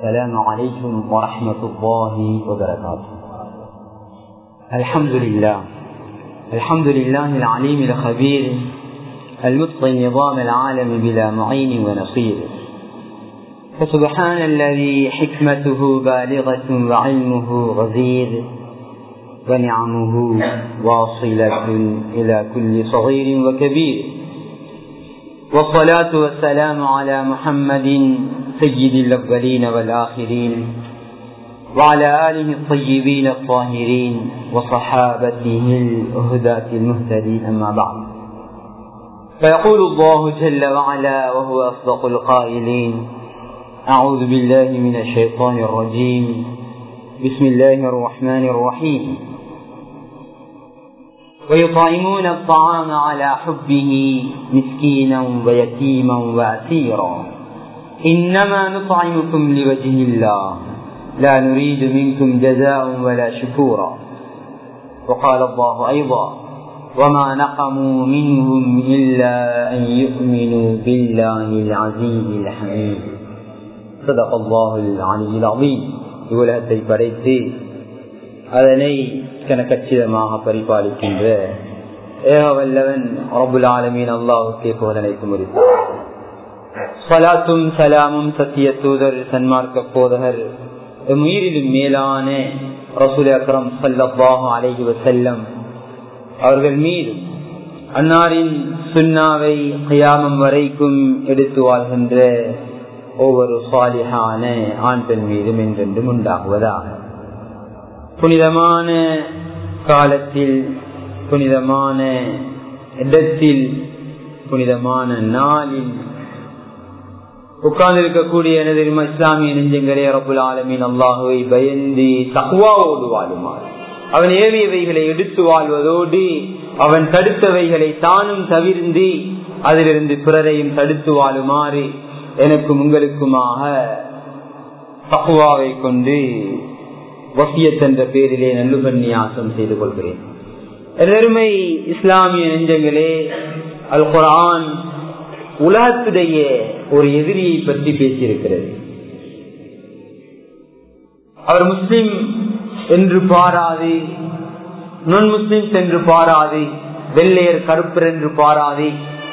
السلام عليكم ورحمة الله وبركاته الحمد لله الحمد لله العليم الخبير المتقن نظام العالم بلا معين ونصير فسبحان الذي حكمته بالغة وعلمه غزير ونعمه واصلة إلى كل صغير وكبير والصلاة والسلام على محمد سيد الأولين والآخرين وعلى آله الطيبين الطاهرين وصحابته الأهداة المهتدين أما بعد فيقول الله جل وعلا وهو أصدق القائلين أعوذ بالله من الشيطان الرجيم بسم الله الرحمن الرحيم ويطعمون الطعام على حبه مسكينا ويتيما واسيرا انما نطعمكم لوجه الله لا نريد منكم جزاء ولا شكورا وقال الله ايضا وما نقموا منهم الا ان يؤمنوا بالله العزيز الحميد صدق الله العلي العظيم உலகத்தை படைத்து அதனை கணக்கச்சிதமாக பரிபாலிக்கின்ற ஏகவல்லவன் ரபுல் ஆலமீன் அல்லாவுக்கே புகழனைத்து முடித்தார் சலாத்தும் சலாமும் சத்திய தூதர் சன்மார்க்க போதகர் உயிரிலும் மேலான ரசூல் அக்ரம் சல்லாஹு அலஹி வசல்லம் அவர்கள் மீது அன்னாரின் சுண்ணாவை கயாமம் வரைக்கும் எடுத்து வாழ்கின்ற ஒவ்வொரு சாலிகான ஆண் பெண் மீதும் என்றென்றும் உண்டாகுவதாக புனிதமான காலத்தில் புனிதமான இடத்தில் புனிதமான நாளில் உட்கார்ந்திருக்கக்கூடிய எனது இஸ்லாமிய நெஞ்சங்களே ரபுல் ஆலமின் அல்லாஹுவை பயந்து தகுவாவோடு வாழுமாறு அவன் ஏவியவைகளை எடுத்து வாழ்வதோடு அவன் தடுத்தவைகளை தானும் தவிர்ந்து அதிலிருந்து பிறரையும் தடுத்து வாழுமாறு எனக்கும் உங்களுக்குமாக தகுவாவை கொண்டு வசியத் என்ற பேரிலே நல்லுபன்னியாசம் செய்து கொள்கிறேன் எல்லோருமை இஸ்லாமிய நெஞ்சங்களே அல் குரான் உலகத்துடைய ஒரு எதிரியை பற்றி பேசியிருக்கிறது அவர் முஸ்லிம் என்று பாராது நான் முஸ்லிம்ஸ் என்று பாராது வெள்ளையர் கருப்பர் என்று பாராது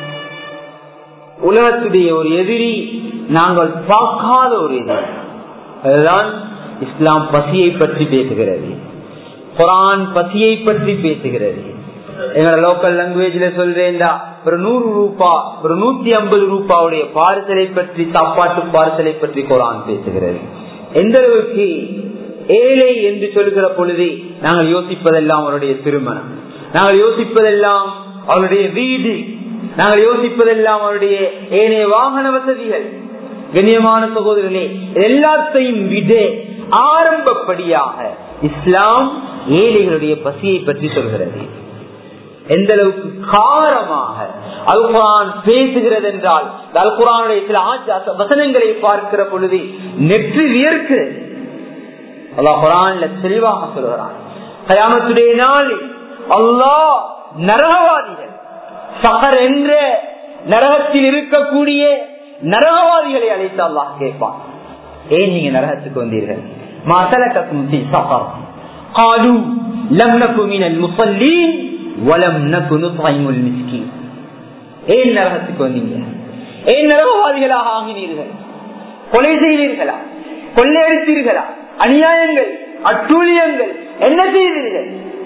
உலகத்துடைய ஒரு எதிரி நாங்கள் பார்க்காத ஒரு எதிரி அதுதான் இஸ்லாம் பசியை பற்றி பேசுகிறது குரான் பசியை பற்றி பேசுகிறது எங்களோட லோக்கல் லாங்குவேஜ்ல சொல்றேன்டா ஒரு நூறு ரூபா ஒரு நூத்தி ஐம்பது ரூபாவுடைய பார்சலை பற்றி சாப்பாட்டு பார்சலை பற்றி குரான் பேசுகிறது எந்த அளவுக்கு ஏழை என்று சொல்கிற பொழுது நாங்கள் யோசிப்பதெல்லாம் அவருடைய திருமணம் நாங்கள் யோசிப்பதெல்லாம் அவருடைய வீடு நாங்கள் யோசிப்பதெல்லாம் அவருடைய ஏனைய வாகன வசதிகள் கண்ணியமான சகோதரர்களே எல்லாத்தையும் விட ஆரம்பப்படியாக இஸ்லாம் ஏழைகளுடைய பசியை பற்றி சொல்கிறது எந்த அளவுக்கு காரமாக அல் குரான் பேசுகிறது என்றால் அல் குரானுடைய சில வசனங்களை பார்க்கிற பொழுது நெற்றி வியர்க்கிறது அல்லா குரான்ல தெளிவாக சொல்கிறான் கயாமத்துடைய நாளில் அல்லாஹ் நரகவாதிகள் சகர் என்ற நரகத்தில் இருக்கக்கூடிய நரகவாதிகளை அழைத்து அல்லாஹ் கேட்பான் ஏன் நீங்க நரகத்துக்கு வந்தீர்கள் மாசலக்கும் சஃபர் قالوا لم نكن من المصلين ولم نكن نطعم المسكين ஏன் நரகத்துக்கு வந்தீங்க ஏன் நரகவாதிகளாக ஆகினீர்கள் கொலை செய்தீர்களா கொள்ளையடித்தீர்களா அநியாயங்கள் அட்டூழியங்கள் என்ன செய்தீர்கள்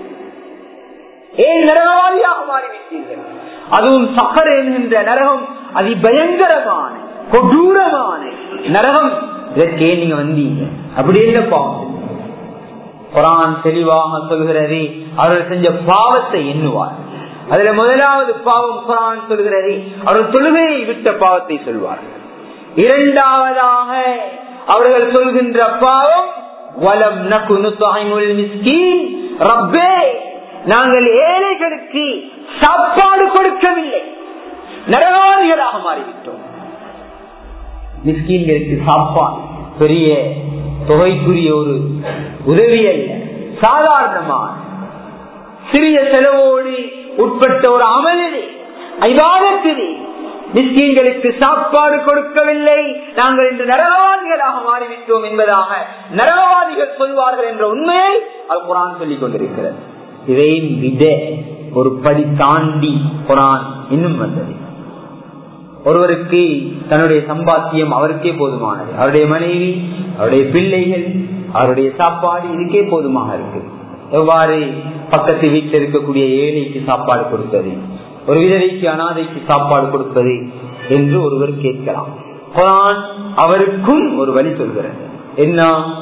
ஏன் நரகவாதியாக மாறிவிட்டீர்கள் அதுவும் சக்கர் என்கின்ற நரகம் அதி பயங்கரமான கொடூரமான நரகம் இதற்கே நீங்க வந்தீங்க அப்படி என்ன பாவம் குரான் தெளிவாக சொல்கிறது அவர்கள் செஞ்ச பாவத்தை எண்ணுவார் அதுல முதலாவது பாவம் குரான் சொல்கிறது அவர்கள் தொழுகையை விட்ட பாவத்தை சொல்வார்கள் இரண்டாவதாக அவர்கள் சொல்கின்ற பாவம் வலம் நகுனு தாய்மொழி மிஸ்கீன் ரப்பே நாங்கள் ஏழைகளுக்கு சாப்பாடு கொடுக்கவில்லை நரகாதிகளாக மாறிவிட்டோம் மிஸ்கீன்களுக்கு சாப்பாடு பெரிய தொகைக்குரிய ஒரு உதவி அல்ல சாதாரணமான சிறிய செலவோடு உட்பட்ட ஒரு அமலிலே ஐவாதத்திலே மிஸ்கீன்களுக்கு சாப்பாடு கொடுக்கவில்லை நாங்கள் இன்று நரகவாதிகளாக மாறிவிட்டோம் என்பதாக நரகவாதிகள் சொல்வார்கள் என்ற உண்மையை அது குரான் சொல்லிக் கொண்டிருக்கிறது இதையும் விட ஒரு படி தாண்டி குரான் இன்னும் வந்தது ஒருவருக்கு தன்னுடைய சம்பாத்தியம் அவருக்கே போதுமானது அவருடைய மனைவி அவருடைய பிள்ளைகள் அவருடைய சாப்பாடு இதுக்கே போதுமாக இருக்கு எவ்வாறு பக்கத்து வீட்டில் இருக்கக்கூடிய ஏழைக்கு சாப்பாடு கொடுப்பது ஒரு விதவைக்கு அனாதைக்கு சாப்பாடு கொடுப்பது என்று ஒருவர் கேட்கலாம் குரான் அவருக்கும் ஒரு வழி சொல்கிறது என்ன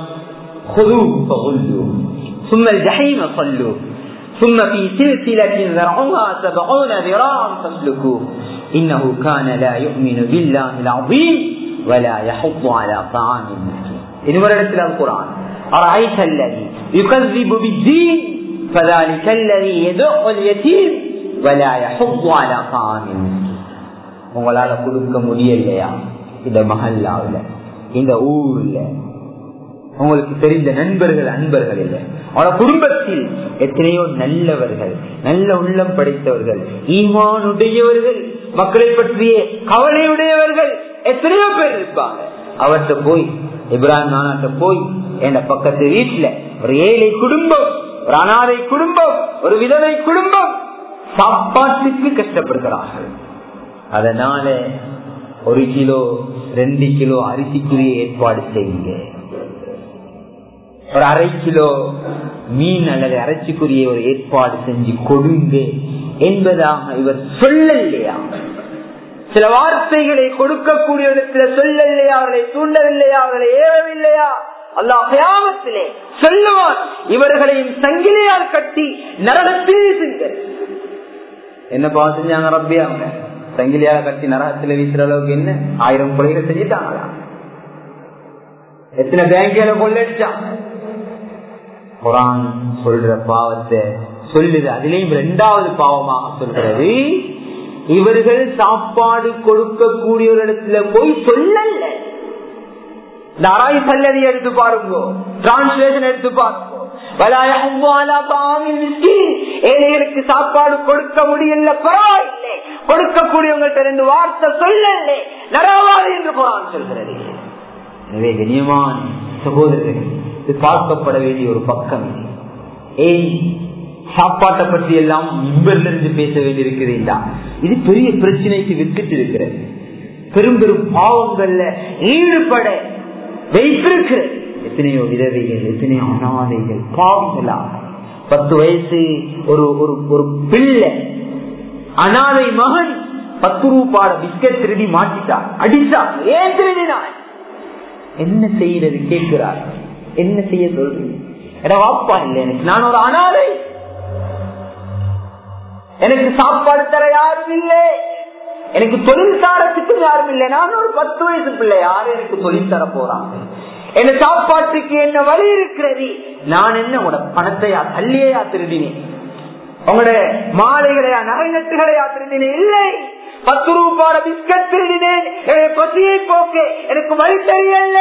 சும்மல் ஜஹீம சொல்லு ثم في سلسلة ذرعها سبعون ذراعا فاسلكوه إنه كان لا يؤمن بالله العظيم ولا يحض على طعام المسكين إن وردت القرآن أرأيت الذي يكذب بالدين فذلك الذي يدع اليتيم ولا يحض على طعام المسكين உங்களால கொடுக்க முடியலையா இந்த மஹல்லாவில் இந்த ஊர்ல உங்களுக்கு தெரிந்த நண்பர்கள் அன்பர்கள் இல்லை அவன குடும்பத்தில் எத்தனையோ நல்லவர்கள் நல்ல உள்ளம் படைத்தவர்கள் ஈமானுடையவர்கள் மக்களை பற்றிய கவலையுடையவர்கள் எத்தனையோ பேர் இருப்பாங்க அவர்கிட்ட போய் இப்ராஹிம் நானாட்ட போய் என் பக்கத்து வீட்டுல ஒரு ஏழை குடும்பம் ஒரு அனாதை குடும்பம் ஒரு விதவை குடும்பம் சாப்பாட்டுக்கு கஷ்டப்படுகிறார்கள் அதனால ஒரு கிலோ ரெண்டு கிலோ அரிசிக்குரிய ஏற்பாடு செய்யுங்க ஒரு அரை கிலோ மீன் அல்லது அரைச்சிக்குரிய ஒரு ஏற்பாடு செஞ்சு கொடுங்க என்பதாக இவர் சொல்லலையா சில வார்த்தைகளை கொடுக்கக்கூடிய இடத்துல சொல்லலையா அவர்களை தூண்டவில்லையா அவர்களை ஏவவில்லையா அல்லாஹிலே சொல்லுவான் இவர்களையும் சங்கிலியால் கட்டி நரகத்தில் வீசுங்கள் என்ன பாவ செஞ்சாங்க ரப்பி அவங்க சங்கிலியால் கட்டி நரகத்தில் வீசுற அளவுக்கு என்ன ஆயிரம் கொலைகள் செஞ்சுட்டாங்களா எத்தனை பேங்கில கொள்ளடிச்சாங்க குரான் சொல்ற பாவத்தை சொல்லுது அதுலயும் இரண்டாவது பாவமாக சொல்றது இவர்கள் சாப்பாடு கொடுக்கக்கூடிய ஒரு இடத்துல போய் சொல்லல இந்த அராய் சல்லதி எடுத்து பாருங்க டிரான்ஸ்லேஷன் எடுத்து பாருங்க ஏழைகளுக்கு சாப்பாடு கொடுக்க முடியல பரவாயில்லை கொடுக்கக்கூடியவங்கள்ட்ட ரெண்டு வார்த்தை சொல்லல நரவாது என்று குரான் சொல்கிறது எனவே கண்ணியமான சகோதரர்கள் இது பார்க்கப்பட வேண்டிய ஒரு பக்கம் ஏன் சாப்பாட்டை பற்றி எல்லாம் இவரில் இருந்து பேச வேண்டியிருக்கிறீங்களா இது பெரிய பிரச்சனைக்கு வித்துட்டு இருக்கிறது பெரும் பெரும் பாவங்கள்ல ஈடுபட வைத்திருக்கிறது எத்தனையோ விதவைகள் எத்தனையோ அனாதைகள் பாவங்களாக பத்து வயசு ஒரு ஒரு ஒரு பிள்ளை அனாதை மகன் பத்து ரூபாட பிஸ்கட் திருடி மாட்டிட்டான் அடிச்சான் ஏன் திருடினான் என்ன செய்யறது கேட்கிறார் என்ன செய்ய சொல்றீங்க எட வாப்பா இல்லை எனக்கு நான் ஒரு அனாதை எனக்கு சாப்பாடு தர யாரும் இல்லை எனக்கு தொழில் தாரத்துக்கு யாரும் இல்லை நான் ஒரு பத்து வயசு பிள்ளை யாரு எனக்கு தொழில் தர போறாங்க என்ன சாப்பாட்டுக்கு என்ன வழி இருக்கிறது நான் என்ன உங்களோட பணத்தையா தள்ளியா திருடினேன் உங்களோட மாலைகளையா நகை நட்டுகளையா திருடினேன் இல்லை பத்து ரூபாய் பிஸ்கட் திருடினேன் பசியை போக்கு எனக்கு வழி தெரியல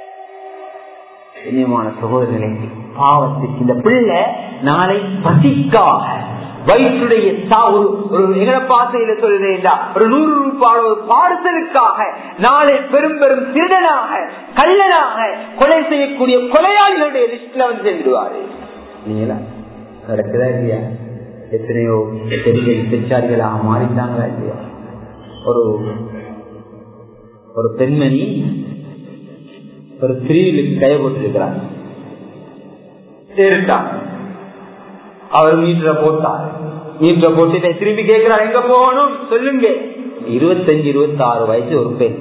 இனிமான சகோதரர்களே பாவத்துக்கு இந்த பிள்ளை நாளை பசிக்காக வயிற்றுடைய ஒரு எங்கப்பாசையில சொல்றேன்டா ஒரு நூறு ரூபாய் ஒரு பார்சலுக்காக நாளை பெரும் பெரும் திருடனாக கள்ளனாக கொலை செய்யக்கூடிய கொலையாளிகளுடைய லிஸ்ட்ல வந்து சேர்ந்துடுவாரு நீங்களா நடக்குதா இல்லையா எத்தனையோ பெரிய பெற்றாரிகளாக மாறிட்டாங்களா இல்லையா ஒரு ஒரு பெண்மணி ஒரு பிரிவிலுக்கு கை போட்டிருக்கிறார் அவர் மீட்டரை போட்டார் மீட்டரை போட்டு திரும்பி கேட்கிறார் எங்க போகணும் சொல்லுங்க இருபத்தஞ்சு இருபத்தி ஆறு வயசு ஒரு பெண்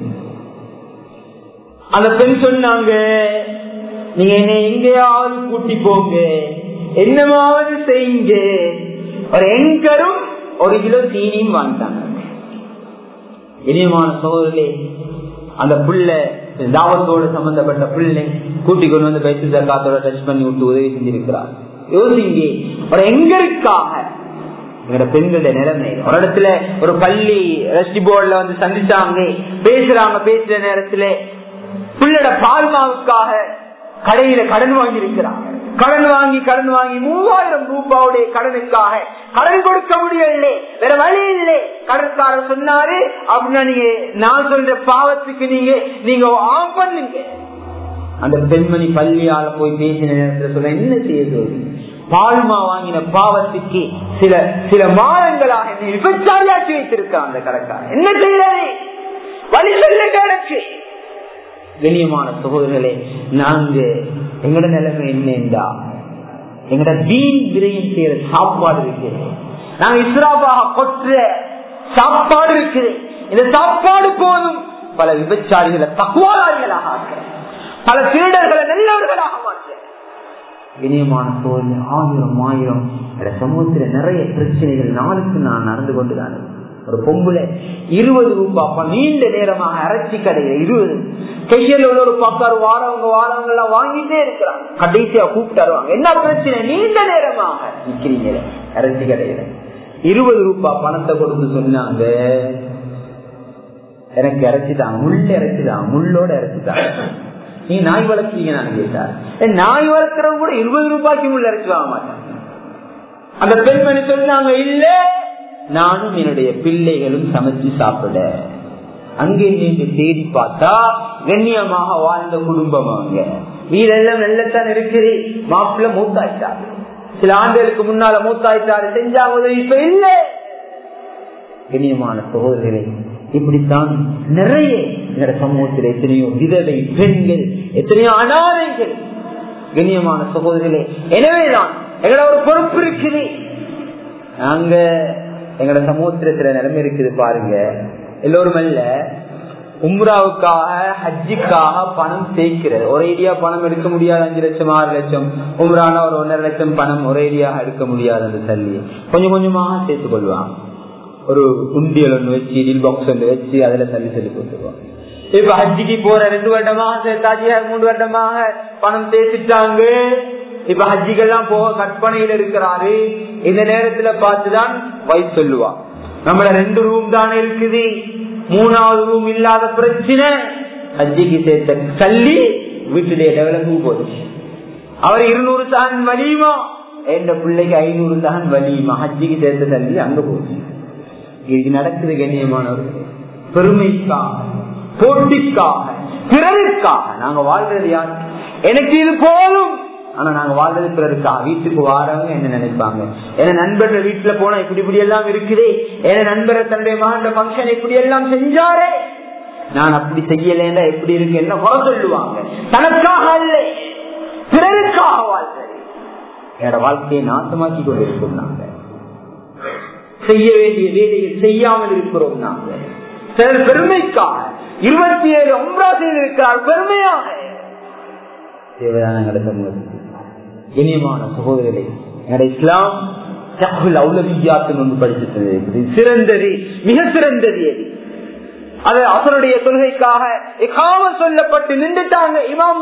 அந்த பெண் சொன்னாங்க நீங்க என்ன எங்கேயாவது கூட்டி போங்க என்னமாவது செய்யுங்க ஒரு எங்கரும் ஒரு கிலோ தீனியும் வாங்கிட்டாங்க இனியமான சோதரே அந்த புள்ள தாவத்தோடு சம்பந்தப்பட்ட பிள்ளை கூட்டி கொண்டு வந்து பைத்து காத்தோட டச் பண்ணி விட்டு உதவி செஞ்சிருக்கிறார் யோசிங்க ஒரு எங்களுக்காக எங்களோட பெண்களுடைய நிலைமை ஒரு இடத்துல ஒரு பள்ளி ரெஸ்டி போர்ட்ல வந்து சந்திச்சாங்க பேசுறாங்க பேசுற நேரத்துல பிள்ளோட பால்மாவுக்காக கடையில கடன் வாங்கி இருக்கிறாங்க கடன் வாங்கி கடன் வாங்கி மூவாயிரம் ரூபாவுடைய கடனுக்காக கடன் கொடுக்க முடியவில்லை வேற வழி இல்லை கடற்காரர் சொன்னாரு அப்படின்னா நீங்க நான் சொல்ற பாவத்துக்கு நீங்க நீங்க ஆம் பண்ணுங்க அந்த பெண்மணி பள்ளியால போய் பேசின நேரத்தில் சொல்ல என்ன செய்யுது பால்மா வாங்கின பாவத்துக்கு சில சில மாதங்களாக என்னை விபச்சாரியாக்கி வைத்திருக்கான் அந்த கடைக்காரன் என்ன செய்யறது வழி சொல்லுங்க எனக்கு கண்ணியமான சகோதரர்களே நாங்க எங்கட நிலைமை என்னண்டா எங்கட வீண் விரயம் செய்யற சாப்பாடு இருக்கு நாங்க இஸ்ராபாக கொற்ற சாப்பாடு இருக்குது இந்த சாப்பாடு போதும் பல விபச்சாரிகளை தக்குவாரிகளாக ஆக்க பல திருடர்களை நல்லவர்களாக மாற்ற இனியமான சோதனை ஆயிரம் ஆயிரம் இந்த சமூகத்துல நிறைய பிரச்சனைகள் நாளுக்கு நான் நடந்து கொண்டுதான் ஒரு பொம்புல இருபது ரூபாய் நீண்ட நேரமாக அரைச்சி கடையில இருபது கையில் உள்ள ஒரு பக்காரு வாரவங்க வாரவங்க எல்லாம் வாங்கிட்டே இருக்கிறாங்க கடைசியா கூப்பிட்டு வருவாங்க என்ன பிரச்சனை நீண்ட நேரமாக நிக்கிறீங்க அரைச்சி கடையில இருபது ரூபாய் பணத்தை கொடுத்து சொன்னாங்க எனக்கு இறைச்சிதான் முள்ள இறைச்சிதான் முள்ளோட இறைச்சிதான் நீ நாய் வளர்த்தீங்க நான் கேட்டார் நாய் வளர்க்கிறவங்க கூட இருபது ரூபாய்க்கு முள்ள இறைச்சி வாங்க மாட்டாங்க அந்த பெண்மணி சொன்னாங்க இல்ல நானும் என்னுடைய பிள்ளைகளும் சமைச்சு சாப்பிட அங்கே நீங்க தேடி பார்த்தா கண்ணியமாக வாழ்ந்த குடும்பம் அவங்க வீடெல்லாம் நல்லத்தான் இருக்குது மாப்பிள்ள மூத்தாயிட்டாரு சில ஆண்டுகளுக்கு முன்னால மூத்தாயிட்டாரு செஞ்சாங்க இப்ப இல்ல கண்ணியமான சகோதரர்களே இப்படித்தான் நிறைய எங்க சமூகத்தில் எத்தனையோ விதவை பெண்கள் எத்தனையோ அனாதைகள் கண்ணியமான சகோதரர்களே எனவேதான் எங்களோட ஒரு பொறுப்பு இருக்குது நாங்க எங்களோட சமூகத்துல சில நிலைமை இருக்குது பாருங்க எல்லோரும் அல்ல உம்ராவுக்காக ஹஜ்ஜிக்காக பணம் சேர்க்கிறது ஒரேடியா பணம் எடுக்க முடியாது அஞ்சு லட்சம் ஆறு லட்சம் உம்ரான ஒரு ஒன்றரை லட்சம் பணம் ஒரேடியாக எடுக்க முடியாது அந்த தள்ளி கொஞ்சம் கொஞ்சமாக சேர்த்துக் கொள்வாங்க ஒரு உண்டியல் ஒன்று வச்சு டில் பாக்ஸ் ஒன்று வச்சு அதுல தள்ளி சொல்லி கொடுத்துருவாங்க இப்ப ஹஜ்ஜிக்கு போற ரெண்டு வருடமாக சேர்த்தாச்சு மூணு வருடமாக பணம் சேர்த்துட்டாங்க இப்ப ஹஜ்ஜிகெல்லாம் போக கற்பனையில் இருக்கிறாரு இந்த நேரத்துல பார்த்துதான் வயசு சொல்லுவா நம்மள ரெண்டு ரூம் தானே இருக்குது மூணாவது ரூம் இல்லாத பிரச்சனை ஹஜ்ஜிக்கு சேர்த்த கல்வி வீட்டுடைய டெவலப்பும் போச்சு அவர் இருநூறு தான் வலியுமா எந்த பிள்ளைக்கு ஐநூறு தான் வலியுமா ஹஜ்ஜிக்கு சேர்த்த தள்ளி அங்க போச்சு இது நடக்குது கண்ணியமானவர்கள் பெருமைக்காக போட்டிக்காக பிறருக்காக நாங்க வாழ்றது யார் எனக்கு இது போதும் ஆனா நாங்க வாழ்றது பிறருக்காக வீட்டுக்கு வாரவங்க என்ன நினைப்பாங்க என நண்பர்கள் வீட்டுல போனா இப்படி இப்படி எல்லாம் இருக்குதே என நண்பரை தன்னுடைய மகன் பங்கன் இப்படி எல்லாம் செஞ்சாரே நான் அப்படி செய்யலேன்னா எப்படி இருக்கு என்ன குறை சொல்லுவாங்க தனக்காக அல்ல பிறருக்காக வாழ்றது என்னோட வாழ்க்கையை நாசமாக்கி கொண்டிருக்கோம் நாங்க செய்ய வேண்டிய வேலையை செய்யாமல் இருக்கிறோம் நாங்க சிலர் பெருமைக்காக இருபத்தி ஏழு ஒன்றா செய்திருக்கிறார் பெருமையாக தேவையான இனியமான சகோதரர்களே எங்களுடைய இஸ்லாம் படிச்சிருக்கிறது சிறந்தது மிக சிறந்தது அது அது அசருடைய கொள்கைக்காக எகாம சொல்லப்பட்டு நின்றுட்டாங்க இமாம்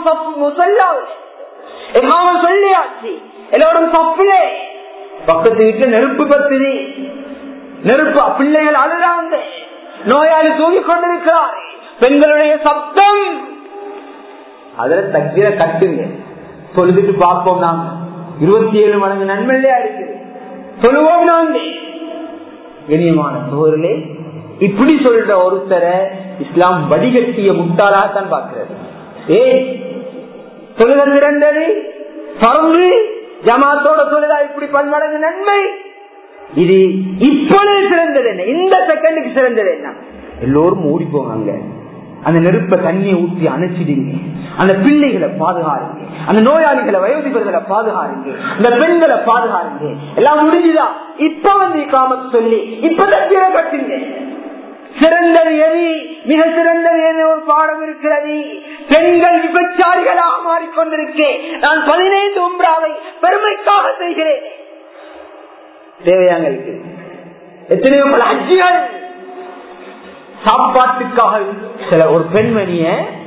எகாம சொல்லியாச்சு எல்லோரும் தப்பிலே பக்கத்து வீட்டுல நெருப்பு பத்துது நெருப்பு பிள்ளைகள் அழுறாங்க நோயாளி தூங்கிக் கொண்டிருக்கிறார் பெண்களுடைய சப்தம் அதுல தக்கிர கட்டுங்க சொல்லிட்டு பார்ப்போம் நாங்க இருபத்தி ஏழு மடங்கு நன்மையா இருக்குது சொல்லுவோம் நாங்க இனியமான சோழர்களே இப்படி சொல்ற ஒருத்தரை இஸ்லாம் வடிகட்டிய முட்டாளாகத்தான் பார்க்கிறது ஏ தொழுக சிறந்தது பறந்து ஜமாத்தோட தொழுதா இப்படி பன்மடங்கு நன்மை இது இப்பொழுது சிறந்தது என்ன இந்த செகண்டுக்கு சிறந்தது என்ன எல்லோரும் ஓடி போவாங்க அந்த நெருப்ப தண்ணியை ஊற்றி அணைச்சிடுங்க அந்த பிள்ளைகளை பாதுகாருங்க அந்த நோயாளிகளை வயோதிபர்களை பாதுகாருங்க அந்த பெண்களை பாதுகாருங்க எல்லாம் முடிஞ்சுதான் இப்ப வந்து காமத்து சொல்லி இப்பதான் கீழே கட்டுங்க சிறந்தது எது மிக சிறந்தது எது ஒரு பாடம் இருக்கிறது பெண்கள் விபச்சாரிகளாக மாறிக்கொண்டிருக்கேன் நான் பதினைந்து உம்ராவை பெருமைக்காக செய்கிறேன் தேவையாக இருக்கு எத்தனையோ பல அஜிகள் சாப்பாட்டுக்காக சில ஒரு பெண்மணிய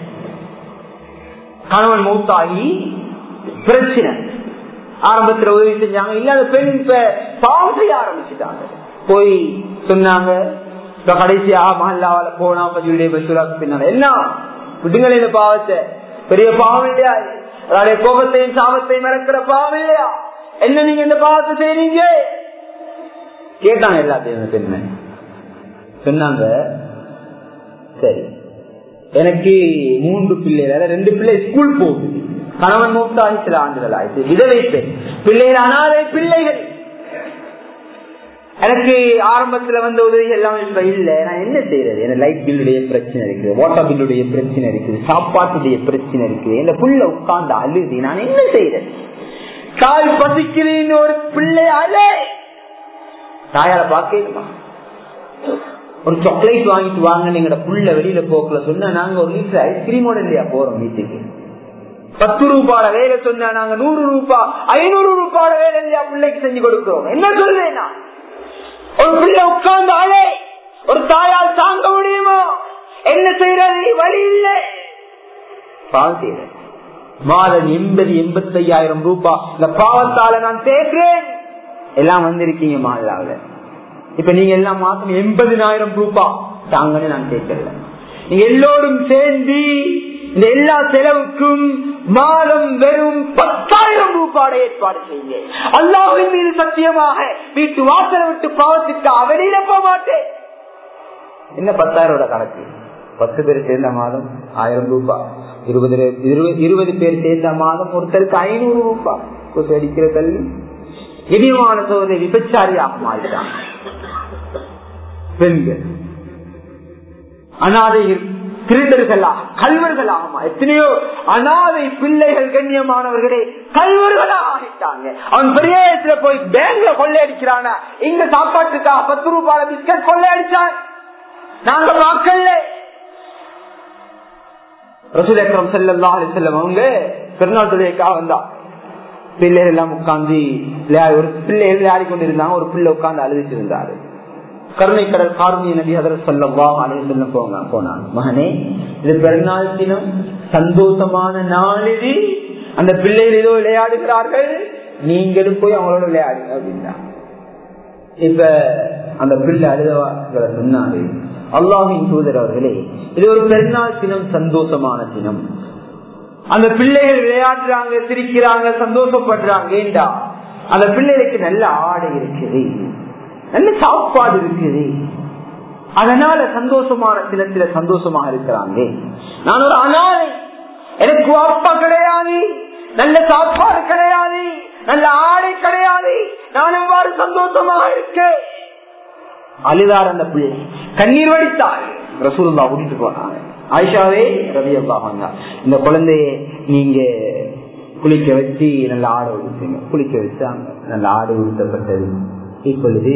கணவன் மூத்தாகி பிரச்சனை ஆரம்பத்துல உதவி செஞ்சாங்க இல்லாத பெண் இப்ப பாவம் செய்ய ஆரம்பிச்சுட்டாங்க போய் சொன்னாங்க இப்ப கடைசியா மஹல்லாவில போனா பஜுடைய பசுரா பின்னால என்ன விடுங்களே இந்த பாவத்தை பெரிய பாவம் இல்லையா அவருடைய கோபத்தையும் சாபத்தையும் மறக்கிற பாவம் இல்லையா என்ன நீங்க இந்த பாவத்தை செய்றீங்க கேட்டாங்க எல்லாத்தையும் பெண்ணு சொன்னாங்க சரி எனக்கு மூன்று பிள்ளைகள் ரெண்டு பிள்ளை ஸ்கூல் போகுது கணவன் மூத்தாகி சில ஆண்டுகள் ஆயிடுச்சு விதவை பெண் பிள்ளைகள் அனாதை பிள்ளைகள் எனக்கு ஆரம்பத்துல வந்த உதவி எல்லாம் இப்ப இல்ல நான் என்ன செய்யறது எனக்கு லைட் பில்லுடைய பிரச்சனை இருக்குது வாட்டர் பில்லுடைய பிரச்சனை இருக்குது சாப்பாட்டுடைய பிரச்சனை இருக்குது இந்த புள்ள உட்கார்ந்து அழுதி நான் என்ன செய்யறது தாய் பசிக்கிறேன்னு ஒரு பிள்ளை அழே தாயால பாக்கணுமா ஒரு சாக்லேட் வாங்கிட்டு வாங்க நீங்க புள்ள வெளியில போக்கல சொன்னா நாங்க ஒரு லிட்டர் ஐஸ்கிரீமோட இல்லையா போறோம் வீட்டுக்கு பத்து ரூபாய் வேலை சொன்னா நாங்க நூறு ரூபாய் ஐநூறு ரூபாய் வேலை இல்லையா பிள்ளைக்கு செஞ்சு கொடுக்கிறோம் என்ன சொல்றேன் நான் ஒரு பிள்ளை உட்கார்ந்து அழை ஒரு தாயால் தாங்க முடியுமா என்ன செய்யறது வழி இல்லை பாவம் செய்யறது மாதம் எண்பது எண்பத்தி ஐயாயிரம் ரூபாய் இந்த பாவத்தால நான் தேக்கிறேன் எல்லாம் வந்திருக்கீங்க மாலாவில் இப்ப நீங்க எல்லாம் மாசம் எண்பதினாயிரம் ரூபாய் தாங்கன்னு நான் கேட்கல நீங்க எல்லோரும் சேர்ந்து இந்த எல்லா செலவுக்கும் மாதம் வெறும் பத்தாயிரம் ரூபாய் ஏற்பாடு செய்யுங்க அல்லாஹின் மீது சத்தியமாக வீட்டு வாசலை விட்டு பாவத்துக்கு அவனிட போக மாட்டேன் என்ன பத்தாயிரம் கணக்கு பத்து பேர் சேர்ந்த மாதம் ஆயிரம் ரூபாய் இருபது இருபது பேர் சேர்ந்த மாதம் ஒருத்தருக்கு ஐநூறு ரூபாய் கொசு அடிக்கிற கல்வி இனியமான சோதனை விபச்சாரியாக மாறிட்டான் பெண்கள் அனாதை திருடர்களாக கல்வர்களாக எத்தனையோ அனாதை பிள்ளைகள் கண்ணியமானவர்களே கல்வர்களாக ஆகிட்டாங்க அவன் பெரிய இடத்துல போய் பேங்க்ல கொள்ளையடிக்கிறானா இங்க சாப்பாட்டுக்காக பத்து ரூபாய் பிஸ்கட் கொள்ளையடிச்சான் நாங்க மக்கள்ல ரசூலம் செல்லல்லா செல்லம் அவங்க பெருநாள் தொழிலுக்காக வந்தா பிள்ளைகள் எல்லாம் உட்காந்து ஒரு பிள்ளைகள் விளையாடி கொண்டிருந்தாங்க ஒரு பிள்ளை உட்கார்ந்து அழுதுட்டு இருந்தாரு கருணை கடல் காரணிய நபி அதர் சொல்லவா அலைய போங்க போனாங்க மகனே இது பெருநாள் தினம் சந்தோஷமான நாளில் அந்த பிள்ளைகள் ஏதோ விளையாடுகிறார்கள் நீங்களும் போய் அவங்களோட விளையாடுங்க அப்படின்னா இப்ப அந்த பிள்ளை அழுதவா சொன்னாரு அல்லாஹின் தூதர் அவர்களே இது ஒரு பெருநாள் தினம் சந்தோஷமான தினம் அந்த பிள்ளைகள் விளையாடுறாங்க சிரிக்கிறாங்க சந்தோஷப்படுறாங்க ஏண்டா அந்த பிள்ளைகளுக்கு நல்ல ஆடை இருக்குது நல்ல சாப்பாடு இருக்குது அதனால சந்தோஷமான தினத்தில சந்தோஷமாக இருக்கிறாங்க நான் ஒரு அனாதை எனக்கு அப்பா கிடையாது நல்ல சாப்பாடு கிடையாது நல்ல ஆடை கிடையாது நான் எவ்வாறு சந்தோஷமாக இருக்கேன் அழுதார் அந்த பிள்ளை கண்ணீர் வடித்தார் ரசூல்லா கூட்டிட்டு போனாங்க ஆயிஷாவே ரவி அப்பா இந்த குழந்தைய நீங்க குளிக்க வச்சு நல்ல ஆடை உடுத்துங்க குளிக்க வச்சாங்க நல்ல ஆடை உடுத்தப்பட்டது இப்பொழுது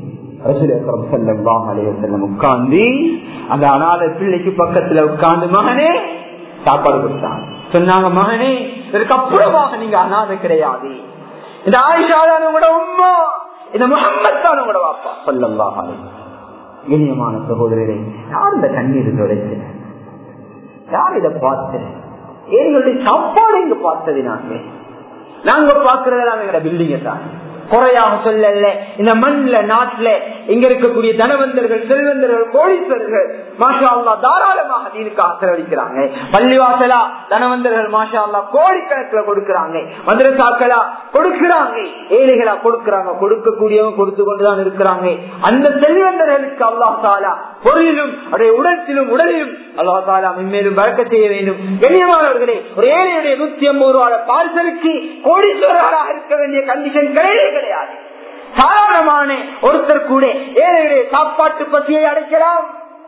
உட்கார்ந்து அந்த அனாத பிள்ளைக்கு பக்கத்துல உட்கார்ந்து மகனே சாப்பாடு கொடுத்தாங்க சொன்னாங்க மகனே இதற்கு அப்புறமாக நீங்க அனாதை கிடையாது இந்த ஆயிஷாதான கூட உண்மை இந்த முகம்மத்தான கூட வாப்பா சொல்லம்பாக இனியமான சகோதரரை யார் இந்த கண்ணீர் துடைச்ச யார் இதை பார்த்து எங்களுடைய சாப்பாடு இங்க பார்த்தது நாங்க நாங்க பாக்குறதெல்லாம் எங்க பில்டிங்க தான் குறையாக சொல்லல இந்த மண்ல நாட்டுல இங்க இருக்கக்கூடிய தனவந்தர்கள் செல்வந்தர்கள் கோடீஸ்வரர்கள் மாஷா அல்லா தாராளமாக தீனுக்காக செலவழிக்கிறாங்க பள்ளிவாசலா தனவந்தர்கள் மாஷா அல்லா கோடிக்கணக்கில் கொடுக்கிறாங்க மதுரசாக்களா கொடுக்கிறாங்க ஏழைகளா கொடுக்கிறாங்க கொடுக்கக்கூடியவங்க கொடுத்து கொண்டுதான் இருக்கிறாங்க அந்த செல்வந்தர்களுக்கு அல்லா தாலா பொருளிலும் அவருடைய உடத்திலும் உடலிலும் அல்லா தாலா மென்மேலும் வழக்க செய்ய வேண்டும் கண்ணியமானவர்களே ஒரு ஏழையுடைய நூத்தி ஐம்பது ரூபாய் பார்சலுக்கு கோடீஸ்வரர்களாக இருக்க வேண்டிய கண்டிஷன் கிடையவே கிடையாது சாதாரணமான ஒருத்தர் கூட ஏழையுடைய சாப்பாட்டு பசியை அடைக்கலாம்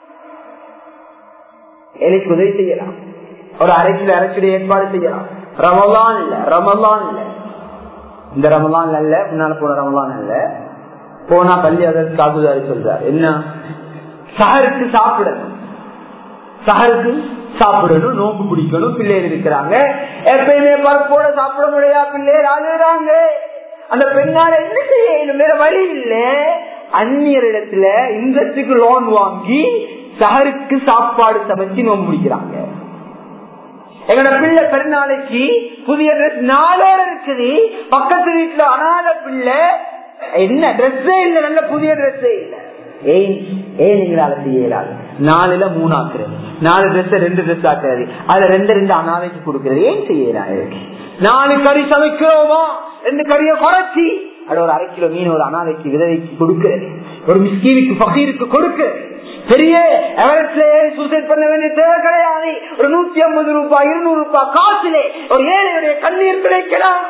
ஏழைக்கு உதவி செய்யலாம் ஒரு அரைக்கில அரைச்சிட ஏற்பாடு செய்யலாம் ரமலான் இல்ல ரமலான் இல்ல இந்த ரமலான் அல்ல முன்னால போன ரமலான் அல்ல போனா பள்ளி அதற்கு சாதுதாரி சொல்றார் என்ன சஹருக்கு சாப்பிடணும் சஹருக்கு சாப்பிடணும் நோம்பு பிடிக்கணும் பிள்ளைகள் இருக்கிறாங்க எப்பயுமே பருப்போட சாப்பிட முடியா பிள்ளைகள் அழுறாங்க அந்த பெண்ணால என்ன செய்யணும் வேற வழி இல்ல அந்நியர் இடத்துல இன்ட்ரெஸ்டுக்கு லோன் வாங்கி சஹருக்கு சாப்பாடு சமைச்சு நோம்பு பிடிக்கிறாங்க எங்களோட பிள்ளை பெருநாளைக்கு புதிய ட்ரெஸ் நாளோட இருக்குது பக்கத்து வீட்டுல அனாத பிள்ளை என்ன ட்ரெஸ்ஸே இல்ல நல்ல புதிய ட்ரெஸ்ஸே இல்ல ஏன் ஏன் எங்களால செய்யலாது நாலுல மூணு ஆக்குறது நாலு ட்ரெஸ் ரெண்டு ட்ரெஸ் ஆக்குறது அதுல ரெண்டு ரெண்டு அனாதைக்கு கொடுக்கறது ஏன் செய்யலாம் இருக்கு நாலு கறி சமைக்கிறோமா ரெண்டு கறியை குறைச்சி அது ஒரு அரை கிலோ மீன் ஒரு அனாதைக்கு விதவைக்கு கொடுக்கிறது ஒரு மிஸ்கீனுக்கு பகீருக்கு கொடுக்கிறது பெரிய எவரெஸ்ட்ல சூசைட் பண்ண வேண்டிய தேவை கிடையாது ஒரு நூத்தி ஐம்பது ரூபாய் இருநூறு ரூபாய் காசுலே ஒரு ஏழையுடைய கண்ணீர் கிடைக்கலாம்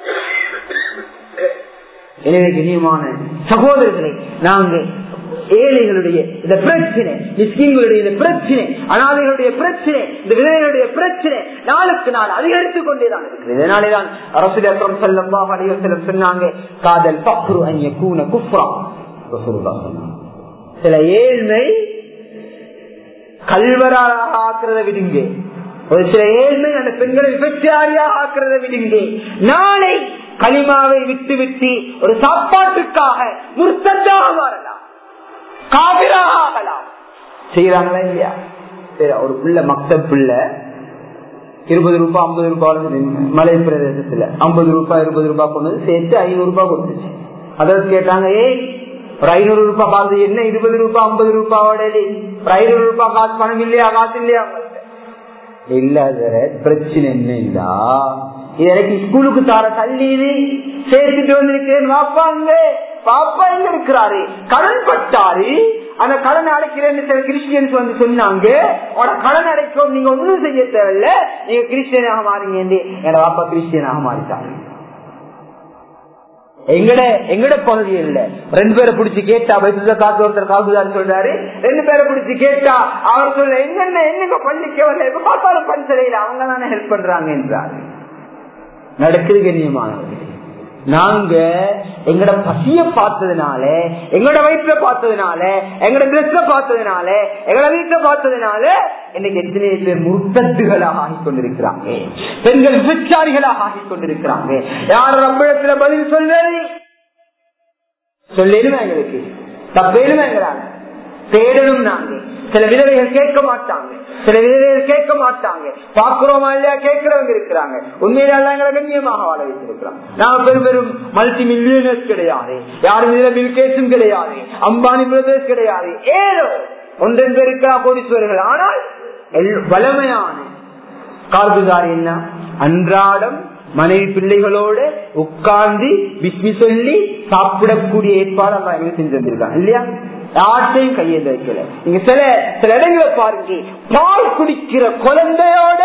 எனவே கண்ணியமான சகோதரர்களை நாங்க ஏழைகளுடைய இந்த பிரச்சனை மிஸ்கின்களுடைய இந்த பிரச்சனை அனாதைகளுடைய பிரச்சனை இந்த விதைகளுடைய பிரச்சனை நாளுக்கு நாள் அதிகரித்துக் கொண்டேதான் இருக்கிறது இதனாலேதான் அரசு அக்கம் செல்லம் அலைவசலம் சொன்னாங்க காதல் பக்ரு அந்நிய கூன குஃப்ரா சில ஏழ்மை கல்வராக ஆக்குறத விடுங்க ஒரு சில ஏழ்மை அந்த பெண்களை விபச்சாரியாக ஆக்குறத விடுங்க நாளை களிமாவை விட்டு விட்டு ஒரு சாப்பாட்டுக்காக முர்த்ததாக மாறலாம் காவிராக ஆகலாம் செய்யறாங்களா இல்லையா சரி ஒரு பிள்ளை மக்தப் பிள்ளை இருபது ரூபாய் ஐம்பது ரூபாய் மலை பிரதேசத்துல ஐம்பது ரூபாய் இருபது ரூபாய் கொண்டு சேர்த்து ஐநூறு ரூபாய் கொடுத்துச்சு அதாவது கேட்டாங்க ஏய் ஒரு ஐநூறு ரூபாய் காசு என்ன இருபது ரூபாய் ஐம்பது ரூபாயோட ஒரு ஐநூறு ரூபாய் காசு பணம் இல்லையா காசு இல்லையா இல்ல பிரச்சனை என்னடா எனக்கு ஸ்கூலுக்கு தார தள்ளி சேர்த்துட்டு வந்திருக்கேன் வாப்பாங்க பாப்பா எங்க இருக்கிறாரு கடன் பட்டாரு அந்த கடன் அடைக்கிறேன்னு சில கிறிஸ்டியன்ஸ் வந்து சொன்னாங்க உன கடன் அடைக்கும் நீங்க ஒண்ணும் செய்ய தேவையில்ல நீங்க கிறிஸ்டியனாக மாறீங்க என்னோட பாப்பா கிறிஸ்டியனாக மாறிட்டாங்க எங்கட எங்கட பகுதி இல்ல ரெண்டு பேரை பிடிச்சி கேட்டா வயசுல காசு ஒருத்தர் காசுதான்னு சொல்றாரு ரெண்டு பேரை பிடிச்சி கேட்டா அவர் சொல்ல என்னென்ன என்னங்க பள்ளிக்கு வரல எப்ப பார்த்தாலும் பஞ்சலையில அவங்க தானே ஹெல்ப் பண்றாங்க என்றாரு நடக்குது கண்ணியமானவர்கள் நாங்க எங்கட பசிய பார்த்ததுனால எங்களோட வயிற்றுல பார்த்ததுனால எங்களோட ட்ரெஸ்ல பார்த்ததுனால எங்களோட வீட்டுல பார்த்ததுனால இன்னைக்கு எத்தனை பேர் முர்த்தத்துகளாக ஆகிக் கொண்டிருக்கிறாங்க பெண்கள் விபச்சாரிகளாக ஆகிக் கொண்டிருக்கிறாங்க யார் ரப்பிடத்துல பதில் சொல்றது சொல்லிடுமே எங்களுக்கு தப்பேடுமே எங்களால தேடணும் நாங்க சில விதவைகள் கேட்க மாட்டாங்க சில விதவைகள் கேட்க மாட்டாங்க பாக்குறோமா இல்லையா கேட்கிறவங்க இருக்கிறாங்க உண்மையில எங்களை கண்ணியமாக வாழ வைத்திருக்கிறோம் நாம பெரும் பெரும் மல்டி மில்லியனர்ஸ் கிடையாது யாரும் இதுல பில்கேட்ஸும் கிடையாது அம்பானி பிரதர்ஸ் கிடையாது ஏதோ ஒன்றெண்டு இருக்கிறா கோடீஸ்வரர்கள் ஆனால் வளமையான கார்குதாரி என்ன அன்றாடம் மனைவி பிள்ளைகளோட உட்கார்ந்து பிஸ்மி சொல்லி சாப்பிடக்கூடிய ஏற்பாடு அல்ல எங்களுக்கு செஞ்சு வந்திருக்காங்க இல்லையா யார்ட்டையும் கையெழுந்து வைக்கல நீங்க சில சில இடங்களை பாருங்க பால் குடிக்கிற குழந்தையோட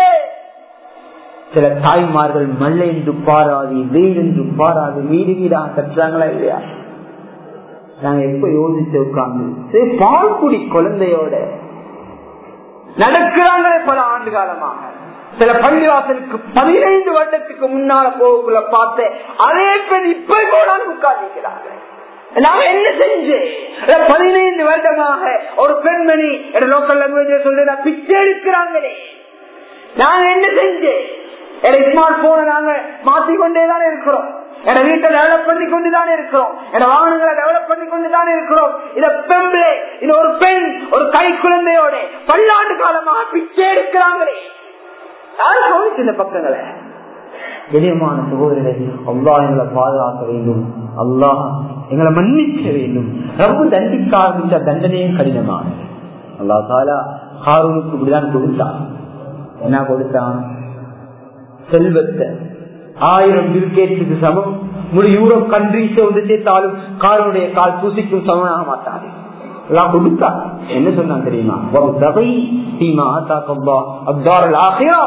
சில தாய்மார்கள் மல்ல என்று பாராது வெயில் என்று பாராது வீடு வீடாக கட்டுறாங்களா இல்லையா நாங்க எப்ப யோசிச்சு உட்கார்ந்து பால் குடி குழந்தையோட நடக்கிறாங்களே பல ஆண்டு காலமாக சில பள்ளிவாசலுக்கு பதினைந்து வருடத்துக்கு முன்னால போகக்குள்ள பார்த்து அதே பெண் இப்ப கூட உட்கார்ந்திருக்கிறாங்க நாங்க என்ன செஞ்சு பதினைந்து வருடமாக ஒரு பெண்மணி லோக்கல் லாங்குவேஜ் சொல்லி பிச்சை எடுக்கிறாங்களே நாங்க என்ன செஞ்சு ஸ்மார்ட் போனை நாங்க மாத்திக்கொண்டேதான் இருக்கிறோம் என வீட்டை டெவலப் பண்ணி கொண்டுதான் இருக்கிறோம் என வாகனங்களை டெவலப் பண்ணி கொண்டுதான் இருக்கிறோம் இத பெண்பிளே இது ஒரு பெண் ஒரு கை குழந்தையோட பல்லாண்டு காலமாக பிச்சை எடுக்கிறாங்களே யாரு கவனிச்சு இந்த பக்கங்களை கணியமான சகோதரரை அல்லா எங்களை பாதுகாக்க வேண்டும் அல்லாஹ் எங்களை மன்னிக்க வேண்டும் ரொம்ப தண்டிக்க ஆரம்பிச்ச தண்டனையும் கடினமான அல்லா தாலா ஹாரூனுக்கு இப்படிதான் கொடுத்தான் என்ன கொடுத்தான் செல்வத்தை ஆயிரம் பில்கேட்ஸுக்கு சமம் முழு யூரோப் கண்ட்ரிஸ வந்து சேர்த்தாலும் காரனுடைய கால் பூசிக்கும் சமமாக மாட்டாது எல்லாம் கொடுத்தா என்ன சொன்னான் தெரியுமா சீமா தாக்கம்பா அப்தாரல் ஆகியா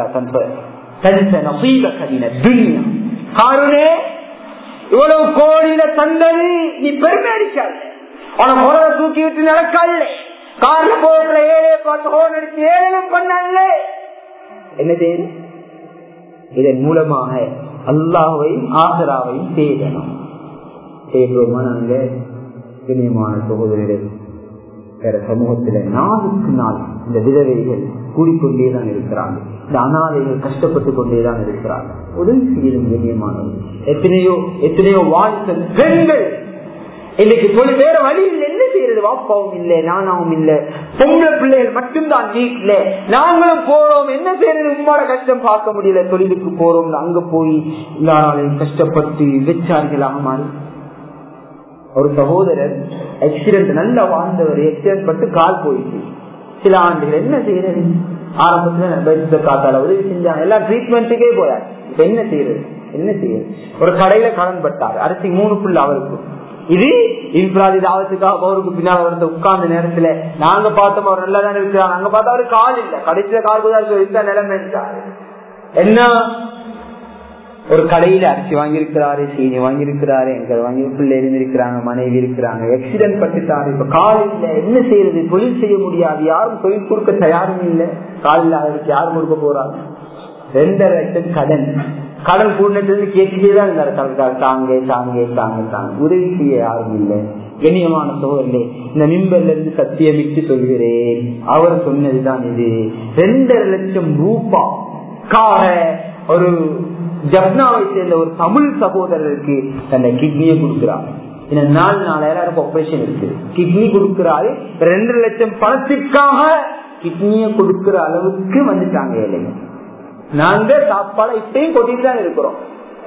இவ்வளவு கோடியில தந்தது நீ பெருமை அடிக்காது உனக்கு உலக தூக்கி விட்டு நடக்கல கார்ல போகிற ஏழையை பார்த்து ஹோன் அடிச்சு ஏழையும் பண்ணல என்ன செய்யுது இதன் மூலமாக அல்லாஹையும் ஆசராவையும் தேடணும் தேடுவோமா நாங்க கண்ணியமான சகோதரர்கள் வேற சமூகத்துல நாளுக்கு நாள் இந்த விதவைகள் கூடிக்கொண்டேதான் இருக்கிறாங்க இந்த அனாதைகள் கஷ்டப்பட்டு கொண்டேதான் இருக்கிறாங்க உதவி செய்யணும் கண்ணியமானவர்கள் எத்தனையோ எத்தனையோ வாழ்க்கை பெண்கள் இன்னைக்கு சொல்லி வேற வழியில் என்ன செய்யறது வாப்பாவும் இல்ல நானாவும் இல்ல பொம்பளை பிள்ளைகள் மட்டும்தான் வீட்டுல நாங்களும் போறோம் என்ன செய்யறது உம்மாட கஷ்டம் பார்க்க முடியல தொழிலுக்கு போறோம் அங்க போய் எல்லாராலையும் கஷ்டப்பட்டு வெச்சார்களாக மாறி ஒரு சகோதரர் ஆக்சிடென்ட் நல்லா வாழ்ந்தவர் ஆக்சிடென்ட் பட்டு கால் போயிடுச்சு சில ஆண்டுகள் என்ன செய்யறது ஆரம்பத்துல காத்தால உதவி செஞ்சாங்க எல்லா ட்ரீட்மெண்ட்டுக்கே போயாரு இப்ப என்ன செய்யறது என்ன செய்யறது ஒரு கடையில கடன் பட்டாரு அரிசி மூணு புல் அவருக்கு இது இன்ஃபிராதி தாவத்துக்காக அவருக்கு பின்னால் வந்து உட்கார்ந்த நேரத்துல நாங்க பார்த்தோம் அவர் நல்லா தானே இருக்கிறாங்க அங்க பார்த்தா அவரு கால் இல்ல கடைசியில கால் கூட இந்த நிலைமை இருக்காரு என்ன ஒரு கடையில அரிசி வாங்கியிருக்கிறாரு சீனி வாங்கியிருக்கிறாரு எங்க வாங்கி பிள்ளை இருந்திருக்கிறாங்க மனைவி இருக்கிறாங்க ஆக்சிடென்ட் பட்டுட்டாரு இப்ப கால் இல்ல என்ன செய்யறது தொழில் செய்ய முடியாது யாரும் தொழில் கொடுக்க தயாரும் இல்ல கால் இல்லாதவருக்கு யாரும் கொடுக்க போறாங்க ரெண்டரை லட்சம் கடன் கடன் கூடினது கேட்டுட்டே தான் இருந்தாரு தாங்க தாங்க தாங்க தாங்க உதவி செய்ய யாரும் இல்லை கண்ணியமான சோழர்களே இந்த மிம்பர்ல இருந்து சத்தியமிட்டு சொல்கிறேன் அவர் சொன்னதுதான் இது ரெண்டரை லட்சம் ரூபா கார ஒரு ஜப்னாவை சேர்ந்த ஒரு தமிழ் சகோதரருக்கு தன்னை கிட்னியை கொடுக்கிறார் இன்னும் நாலு நாலாயிரம் ஆபரேஷன் இருக்கு கிட்னி கொடுக்கிறாரு ரெண்டு லட்சம் பணத்திற்காக கிட்னியை கொடுக்கிற அளவுக்கு வந்துட்டாங்க ஏழைங்க நாங்க சாப்பாடு இப்பயும் கொட்டிட்டு தான் இருக்கிறோம்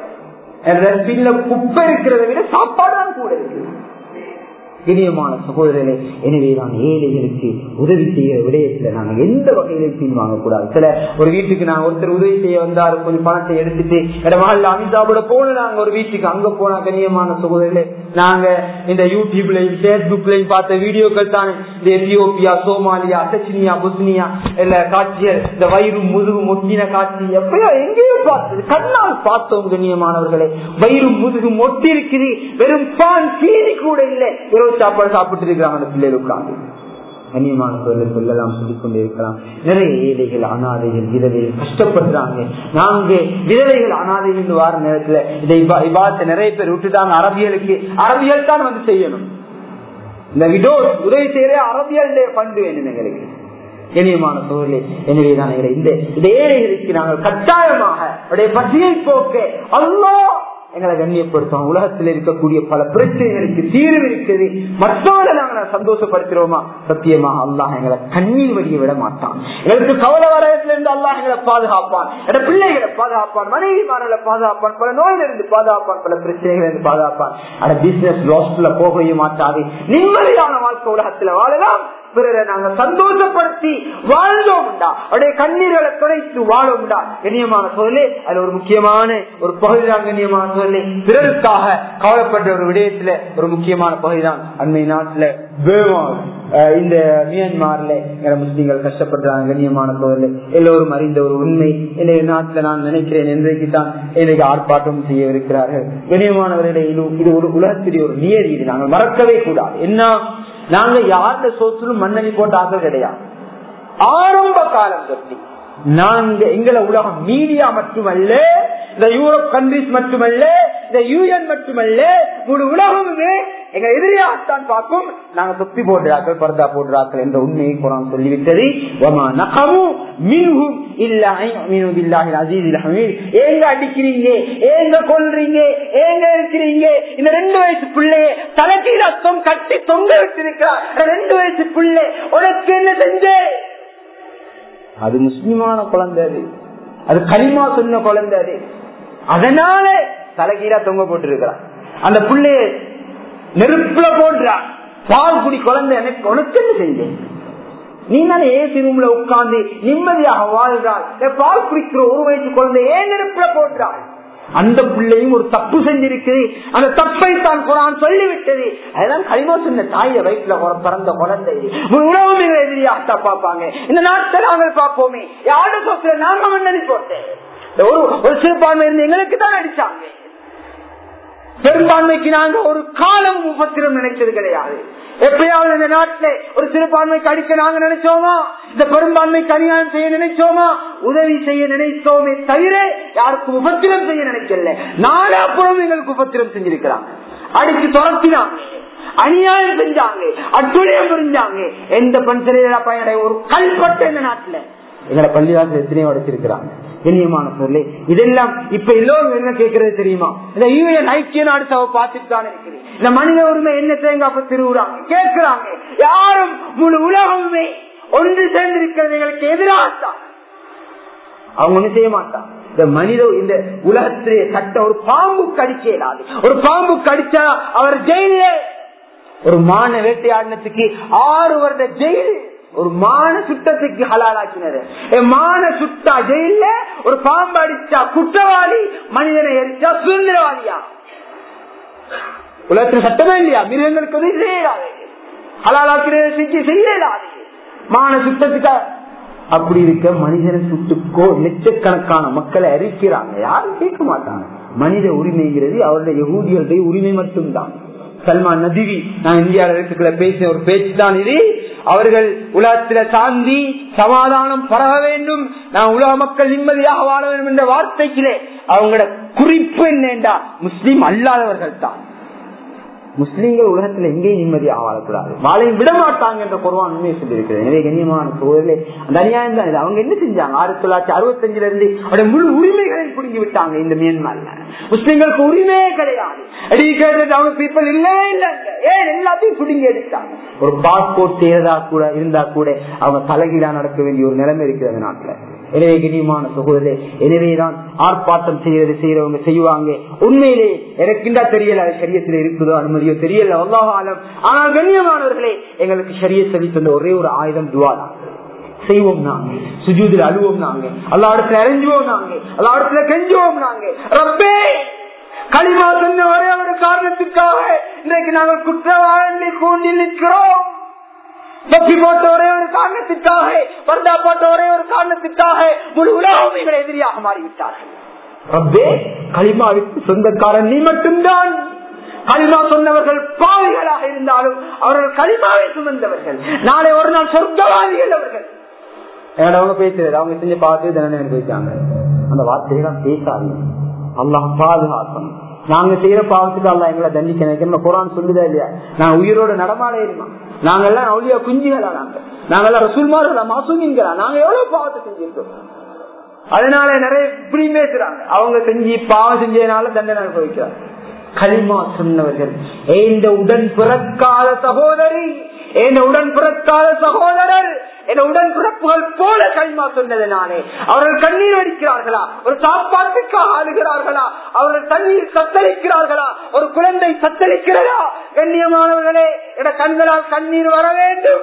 குப்பை இருக்கிறத விட சாப்பாடு தான் கூட இருக்கு இனியமான சகோதரர்களே எனவே நான் ஏழைகளுக்கு உதவி செய்கிற விடயத்துல நாங்க எந்த வகையிலும் பின்வாங்க கூடாது சில ஒரு வீட்டுக்கு நான் ஒருத்தர் உதவி செய்ய வந்தாரு கொஞ்சம் பணத்தை எடுத்துட்டு இடமால அமிதாபோட போன நாங்க ஒரு வீட்டுக்கு அங்க போனா கண்ணியமான சகோதரர்களே நாங்க இந்த யூடியூப்லயும் பேஸ்புக்லயும் பார்த்த வீடியோக்கள் தான் இந்த எத்தியோப்பியா சோமாலியா செச்சினியா புஸ்னியா இல்ல காட்சியர் இந்த வயிறு முதுகு மொட்டின காட்சி எப்பயோ எங்கேயோ பார்த்தது கண்ணால் பார்த்தோம் கண்ணியமானவர்களே வயிறு முதுகு மொட்டி இருக்குது வெறும் பான் சீனி கூட இல்லை இரவு சாப்பாடு சாப்பிட்டு இருக்கிறாங்க அந்த பிள்ளைகள் உட்காந்து கண்ணியமான பொருள் சொல்லலாம் சொல்லிக் கொண்டே இருக்கலாம் நிறைய ஏழைகள் அனாதைகள் விதவைகள் கஷ்டப்படுறாங்க நாங்க விதவைகள் அனாதைகள் வார நேரத்துல இதை இபாத்த நிறைய பேர் விட்டுட்டாங்க அரபியலுக்கு அரபியல் தான் வந்து செய்யணும் இந்த விடோ உதவி செய்யற அரபியல் பண்பு வேணும் எங்களுக்கு இனியமான சோழர்களே எனவே தான் இந்த இந்த ஏழைகளுக்கு நாங்கள் கட்டாயமாக அவருடைய பசியை போக்க அல்லா எங்களை கண்ணியப்படுத்துவோம் உலகத்தில் இருக்கக்கூடிய பல பிரச்சனைகளுக்கு தீர்வு இருக்குது மற்றவரை நாங்கள் சந்தோஷப்படுத்துறோமா சத்தியமாக அல்லாஹ் எங்களை கண்ணீர் வடிய விட மாட்டான் எங்களுக்கு கவலை வரத்துல இருந்து அல்லாஹ் எங்களை பாதுகாப்பான் என பிள்ளைகளை பாதுகாப்பான் மனைவிமார்களை பாதுகாப்பான் பல நோயிலிருந்து பாதுகாப்பான் பல பிரச்சனைகள் இருந்து பாதுகாப்பான் அட பிசினஸ் லாஸ்ட்ல போகவே மாட்டாது நிம்மதியான வாழ்க்கை உலகத்துல வாழலாம் பிறரை நாங்க சந்தோஷப்படுத்தி வாழ்ந்தோம்டா அவருடைய கண்ணீர்களை துடைத்து வாழோம்டா கண்ணியமான சொல்லி அதுல ஒரு முக்கியமான ஒரு பகுதிதான் கண்ணியமான சொல்லி பிறருக்காக கவலைப்பட்ட ஒரு விடயத்துல ஒரு முக்கியமான பகுதிதான் அண்மை நாட்டுல இந்த மியான்மார்ல முஸ்லீம்கள் கஷ்டப்படுறாங்க கண்ணியமான சோழல் எல்லோரும் அறிந்த ஒரு உண்மை என்னுடைய நாட்டுல நான் நினைக்கிறேன் இன்றைக்கு தான் எனக்கு ஆர்ப்பாட்டம் செய்யவிருக்கிறார்கள் கண்ணியமானவர்களே இது ஒரு உலகத்துடைய ஒரு நியதி இது நாங்கள் மறக்கவே கூடாது என்ன நாங்க யாருடைய சொத்திலும் மண்ணணி போட்ட ஆக்கள் கிடையாது ஆரம்ப காலம் தொட்டி நாங்க எங்களை உலகம் மீடியா மட்டுமல்ல இந்த யூரோப் கண்ட்ரிஸ் மட்டுமல்ல இந்த யூஎன் மட்டுமல்ல முழு உலகமுமே எங்க எதிரியாகத்தான் பார்க்கும் நாங்க தொப்பி போடுறாக்கள் பரதா போடுறாக்கள் என்ற உண்மையை குரான் சொல்லிவிட்டது ஏங்க அடிக்கிறீங்க ஏங்க கொல்றீங்க ஏங்க இருக்கிறீங்க இந்த ரெண்டு வயசு பிள்ளைய தலைக்கு ரத்தம் கட்டி தொங்க வச்சிருக்கிறார் ரெண்டு வயசு பிள்ளை உனக்கு என்ன செஞ்சே அது முஸ்லிமான குழந்தை அது அது களிமா சொன்ன குழந்தை அது அதனால தலைகீழா தொங்க போட்டிருக்கிறான் அந்த பிள்ளைய நெருப்புல போடுறான் பால் குடி குழந்தை எனக்கு உனக்கு என்ன செஞ்சேன் நீ தானே ஏசி ரூம்ல உட்கார்ந்து நிம்மதியாக வாழ்றாள் பால் குடிக்கிற ஒரு வயசு குழந்தை ஏன் நெருப்புல போடுறாள் அந்த பிள்ளையும் ஒரு தப்பு செஞ்சிருக்கு அந்த தப்பை தான் குரான் சொல்லிவிட்டது அதுதான் களிமா சொன்ன தாய வயிற்றுல பிறந்த குழந்தை உணவு எதிரியாட்டா பார்ப்பாங்க இந்த நாட்டில் நாங்கள் பார்ப்போமே யாரு சொத்துல நாங்க மண்ணடி போட்டேன் ஒரு ஒரு சிறுபான்மை இருந்து எங்களுக்கு தான் அடிச்சாங்க பெரும்பான்மைக்கு நாங்க ஒரு காலம் முப்பத்திரம் நினைச்சது கிடையாது எப்பயாவது இந்த நாட்டில் ஒரு சிறுபான்மைக்கு அடிக்க நாங்க நினைச்சோமா இந்த பெரும்பான்மைக்கு அநியாயம் செய்ய நினைச்சோமா உதவி செய்ய நினைத்தோமே தவிர யாருக்கும் உபத்திரம் செய்ய நினைக்கல நாலா புறம் எங்களுக்கு உபத்திரம் செஞ்சிருக்கிறாங்க அடிச்சு துரத்தினாங்க அநியாயம் செஞ்சாங்க அட்டுழியம் புரிஞ்சாங்க எந்த பஞ்சலையா பையனை ஒரு கல்பட்ட இந்த நாட்டுல எங்களை பள்ளிவாசல் எத்தனையோ அடைச்சிருக்கிறாங்க கண்ணியமான பொருளே இதெல்லாம் இப்ப எல்லோரும் என்ன கேட்கறது தெரியுமா இந்த யூஎன் ஐக்கிய நாடு சபை பார்த்துட்டு தான் இருக்குது இந்த மனித உரிமை என்ன தேங்காப்ப திருவுறாங்க கேட்கிறாங்க யாரும் முழு உலகமுமே ஒன்று சேர்ந்திருக்கிறது எங்களுக்கு எதிராகத்தான் அவங்க ஒண்ணு செய்ய மாட்டான் இந்த மனித இந்த உலகத்திலே சட்ட ஒரு பாம்பு கடிக்க இயலாது ஒரு பாம்பு கடிச்சா அவர் ஜெயிலே ஒரு மான வேட்டையாடினத்துக்கு ஆறு வருட ஜெயில் ஒரு மான சுட்டத்துக்கு ஹலாலாக்கினது மான சுட்டா ஜெயில ஒரு பாம்பு அடிச்சா குற்றவாளி மனிதனை எரிச்சா சுதந்திரவாதியா உலகத்தில் சட்டமே இல்லையா மிருகங்களுக்கு உதவி செய்யலாது ஹலாலாக்கினதை செஞ்சு செய்யலாது மான சுட்டத்துக்கு அப்படி இருக்க மனிதனை சுட்டுக்கோ லட்சக்கணக்கான மக்களை அறிக்கிறாங்க யாரும் கேட்க மாட்டாங்க மனித உரிமைங்கிறது அவருடைய யகூதிகளுடைய உரிமை மட்டும்தான் சல்மான் நதிவி நான் இந்தியாவில் இருக்கிற பேசின ஒரு பேச்சு தான் இது அவர்கள் உலகத்தில சாந்தி சமாதானம் பரவ வேண்டும் நான் உலக மக்கள் நிம்மதியாக வாழ வேண்டும் என்ற வார்த்தைக்கிலே அவங்களோட குறிப்பு என்னண்டா முஸ்லீம் அல்லாதவர்கள் தான் முஸ்லீம்கள் உலகத்துல எங்கேயும் நிம்மதியாக வாழக்கூடாது வாழையும் விட மாட்டாங்க என்ற குரவான் உண்மையை சொல்லியிருக்கிறேன் எனவே கண்ணியமான சோழர்களே அந்த அநியாயம் தான் இது அவங்க என்ன செஞ்சாங்க ஆயிரத்தி தொள்ளாயிரத்தி அறுபத்தஞ்சுல இருந்து அவருடைய முழு உரிமைகளை புடுங்கி விட்டாங்க இந்த மியான்மர்ல முஸ்லீம்களுக்கு உரிமையே கிடையாது அவங்க பீப்பிள் இல்லவே இல்லை ஏன் எல்லாத்தையும் புடுங்கி எடுத்தாங்க ஒரு பாஸ்போர்ட் செய்யறதா கூட இருந்தா கூட அவங்க தலைகீழா நடக்க வேண்டிய ஒரு நிலைமை இருக்கிறது நாட்டுல எனவே கண்ணியமான சகோதரே எனவேதான் ஆர்ப்பாட்டம் செய்யறது செய்யறவங்க செய்வாங்க உண்மையிலே எனக்குண்டா தெரியல அது சரியத்தில் இருக்குதோ அனுமதியோ தெரியல அல்லாஹாலம் ஆனால் கண்ணியமானவர்களே எங்களுக்கு சரிய சொல்லி தந்த ஒரே ஒரு ஆயுதம் துவாதான் செய்வோம் நாங்க சுஜூதில் அழுவோம் நாங்க அல்லா இடத்துல இறஞ்சுவோம் நாங்க அல்லா இடத்துல கெஞ்சுவோம் நாங்க ரப்பே களிமா சொன்ன ஒரே ஒரு காரணத்துக்காக இன்றைக்கு நாங்கள் குற்றவாளி கூண்டில் நிற்கிறோம் தொப்பி போட்ட ஒரே ஒரு காரணத்திற்காக பர்தா போட்ட ஒரே ஒரு காரணத்திற்காக முழு உலகம் எங்களை எதிரியாக மாறிவிட்டார்கள் ரப்பே களிமாவிற்கு சொந்தக்காரன் நீ மட்டும்தான் களிமா சொன்னவர்கள் பாவிகளாக இருந்தாலும் அவர்கள் களிமாவை சுமந்தவர்கள் நாளை ஒரு நாள் சொர்க்கவாதிகள் அவர்கள் அவங்க பேசுறது அவங்க செஞ்ச பார்த்து தினம் பேசாங்க அந்த வார்த்தையெல்லாம் பேசாதீங்க அல்லாஹ் பாதுகாக்கணும் நாங்க செய்யற பாவத்துக்கு அல்ல எங்களை தண்டிக்கணும் குரான் சொல்லுதா இல்லையா நான் உயிரோட நடமாட இருக்கோம் நாங்கெல்லாம் அவுளியா குஞ்சுகளா நாங்க நாங்கெல்லாம் ரசூல்மார்களா மாசூமிங்களா நாங்க எவ்வளவு பாவத்தை செஞ்சிருக்கோம் அதனால நிறைய இப்படி பேசுறாங்க அவங்க செஞ்சு பாவம் செஞ்சதுனால தண்டனை அனுபவிக்கிறாங்க களிமா சொன்னவர்கள் இந்த உடன் பிறக்காத சகோதரி என் உடன் பிறக்காத சகோதரர் என் உடன் பிறப்புகள் போல களிமா சொன்னதுனாலே அவர்கள் கண்ணீர் வடிக்கிறார்களா ஒரு சாப்பாட்டுக்காக ஆளுகிறார்களா அவர்கள் தண்ணீர் சத்தளிக்கிறார்களா ஒரு குழந்தை சத்தளிக்கிறதா கண்ணியமானவர்களே என கண்களால் கண்ணீர் வர வேண்டும்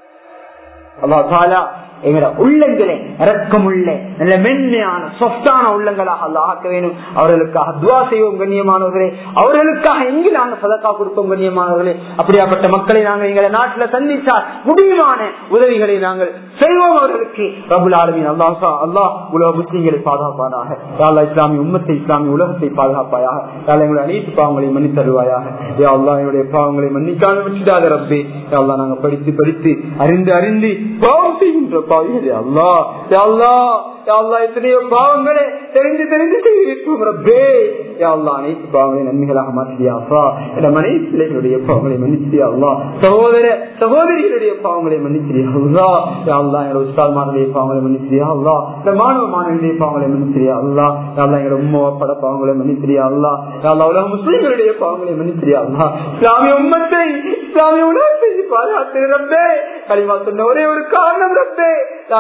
அல்லா எங்களோட உள்ளங்களே இறக்கமுள்ள நல்ல மென்மையான சொஃப்டான உள்ளங்களாக அல்ல ஆக்க வேணும் அவர்களுக்காக துவா செய்வோம் கண்ணியமானவர்களே அவர்களுக்காக எங்கு நாங்க சதக்கா கொடுப்போம் கண்ணியமானவர்களே அப்படியாப்பட்ட மக்களை நாங்கள் எங்களை நாட்டுல சந்தித்தால் முடியுமான உதவிகளை நாங்கள் செய்வோம் அவர்களுக்கு ரபுல் ஆலமின் அல்லாஹா அல்லாஹ் உலக முஸ்லீம்களை பாதுகாப்பானாக யாழ்லா இஸ்லாமிய உம்மத்தை இஸ்லாமிய உலகத்தை பாதுகாப்பாயாக யாழ் எங்களை அனைத்து பாவங்களை மன்னி தருவாயாக யா அல்லா என்னுடைய பாவங்களை மன்னிக்காமல் விட்டுடாத ரப்பே யாழ்லா நாங்க படித்து படித்து அறிந்து அறிந்து பாவம் செய்கின்ற பாவிகளே அல்லா அல்லா அல்லா எத்தனையோ பாவங்களே தெரிந்து தெரிந்து செய்திருக்கும் ரப்பே அல்லா அனைத்து பாவங்களை நன்மைகளாக மாற்றியா அப்பா என் மனைவி பிள்ளைகளுடைய பாவங்களை மன்னிச்சியா அல்லா சகோதர சகோதரிகளுடைய பாவங்களை மன்னிச்சியா அல்லா அல்லா எங்களோட உஸ்தால்மாருடைய பாவங்களை மன்னிச்சியா அல்லா இந்த மாணவ மாணவர்களுடைய பாவங்களை மன்னிச்சியா அல்லா அல்லா எங்களோட உம்மா பட பாவங்களை மன்னிச்சியா அல்லா அல்லா உலக முஸ்லிம்களுடைய பாவங்களை மன்னிச்சியா அல்லா இஸ்லாமிய உம்மத்தை இஸ்லாமிய உலகத்தை பாதுகாத்து ரப்பே களிமா சொன்ன ஒரே ஒரு காரணம் ரப்பே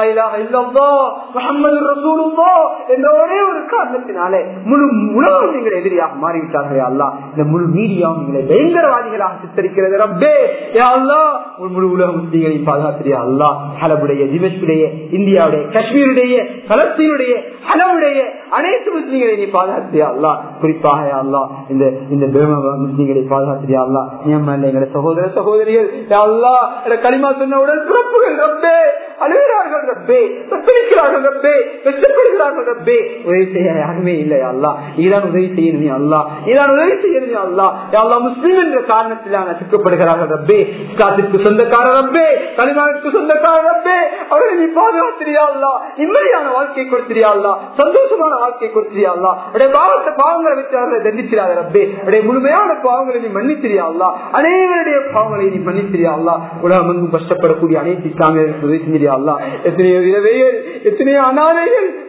என்ற ஒரே ஒரு காரணத்தினாலே முழு உலகம் எங்களை எதிரியாக மாறிவிட்டார்களே அல்லா இந்த முழு மீடியாவும் எங்களை பயங்கரவாதிகளாக சித்தரிக்கிறது ரப்பே அல்லா முழு உலக முஸ்லீம்களை பாதுகாத்திரியா அல்லா ஹலபுடைய திமஷ்குடைய இந்தியாவுடைய காஷ்மீருடைய பலஸ்தீனுடைய ஹலவுடைய அனைத்து முஸ்லீம்களை நீ பாதுகாத்திரியா அல்லா குறிப்பாக அல்லா இந்த இந்த முஸ்லீம்களை பாதுகாத்திரியா அல்லா நியமல்ல எங்களை சகோதர சகோதரிகள் அல்லா களிமா சொன்ன உடல் பிறப்புகள் ரப்பே அழுகிறார்கள் ரப்பே தத்தளிக்கிறார்கள் ரப்பே கஷ்டப்படுகிறார்கள் ரப்பே உதவி செய்ய யாருமே இல்லை அல்லா நீதான் உதவி செய்யணும் அல்லா நீதான் உதவி செய்யணும் அல்லா அல்லா முஸ்லீம் என்ற காரணத்திலான சிக்கப்படுகிறார்கள் ரப்பே இஸ்லாத்திற்கு சொந்தக்கார ரப்பே களிமாவிற்கு சொந்தக்கார ரப்பே அவர்களை நீ பாதுகாத்திரியா அல்லா நிம்மதியான வாழ்க்கை கொடுத்திரியா அல்லா சந்தோஷமான வாழ்க்கை கொடுத்திரியா அல்லா உடைய பாவத்தை பாவங்களை வச்சு அவர்களை தண்டிச்சிடாத ரப்பே உடைய முழுமையான பாவங்களை நீ மன்னித்திரியா அல்லா அனைவருடைய பாவங்களை நீ மன்னித்திரியா அல்லா உலகம் எங்கும் கஷ்டப்படக்கூடிய அனைத்து இஸ்லாமியர்களுக்கு உதவி செஞ்சிரியா அல்லா எத்தனையோ இளவையர் எத்தனையோ அனாதைகள்